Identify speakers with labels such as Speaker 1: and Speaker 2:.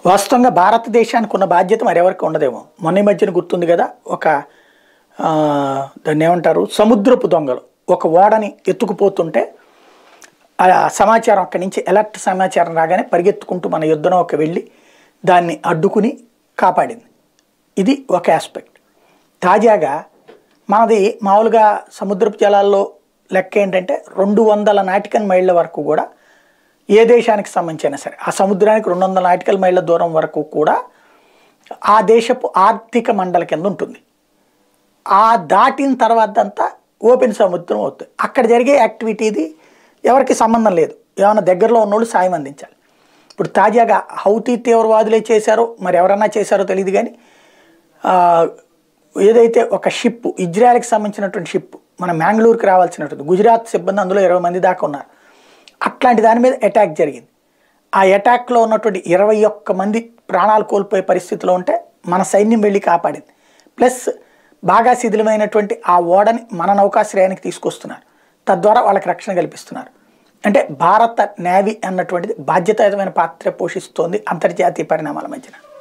Speaker 1: వాస్తవంగా భారతదేశానికి ఉన్న బాధ్యత మరెవరికి ఉండదేమో మొన్న ఈ మధ్యన గుర్తుంది కదా ఒక ఆ, దాన్ని ఏమంటారు సముద్రపు దొంగలు ఒక ఓడని ఎత్తుకుపోతుంటే ఆ సమాచారం అక్కడి నుంచి ఎలర్ట్ సమాచారం రాగానే పరిగెత్తుకుంటూ మన యుద్ధంలోకి వెళ్ళి దాన్ని అడ్డుకుని కాపాడింది ఇది ఒక ఆస్పెక్ట్ తాజాగా మనది మామూలుగా సముద్రపు జలాల్లో లెక్క ఏంటంటే రెండు వందల నాటికల్ మైళ్ళ వరకు కూడా ఏ దేశానికి సంబంధించిన సరే ఆ సముద్రానికి రెండు వందల నాటికల్ మైళ్ళ దూరం వరకు కూడా ఆ దేశపు ఆర్థిక మండలి కింద ఉంటుంది ఆ దాటిన తర్వాత అంతా ఓపెన్ సముద్రం అవుతుంది అక్కడ జరిగే యాక్టివిటీది ఎవరికి సంబంధం లేదు ఏమైనా దగ్గరలో ఉన్నోళ్ళు సాయం అందించాలి ఇప్పుడు తాజాగా హౌతీ తీవ్రవాదులే చేశారో మరి ఎవరన్నా చేశారో తెలియదు కానీ ఆ, ఏదైతే ఒక షిప్ ఇజ్రాయెల్కి సంబంధించినటువంటి షిప్ మన మ్యాంగ్లూరుకి రావాల్సినటువంటి గుజరాత్ సిబ్బంది అందులో ఇరవై మంది దాకా ఉన్నారు అట్లాంటి దాని మీద అటాక్ జరిగింది ఆ అటాక్లో ఉన్నటువంటి ఇరవై ఒక్క మంది ప్రాణాలు కోల్పోయే పరిస్థితిలో ఉంటే మన సైన్యం వెళ్ళి కాపాడింది ప్లస్ బాగా శిథిలమైనటువంటి ఆ ఓడని మన నౌకాశ్రయానికి తీసుకొస్తున్నారు తద్వారా వాళ్ళకి రక్షణ కల్పిస్తున్నారు అంటే భారత నేవీ అన్నటువంటిది బాధ్యతాయుతమైన పాత్ర పోషిస్తోంది అంతర్జాతీయ పరిణామాల మధ్యన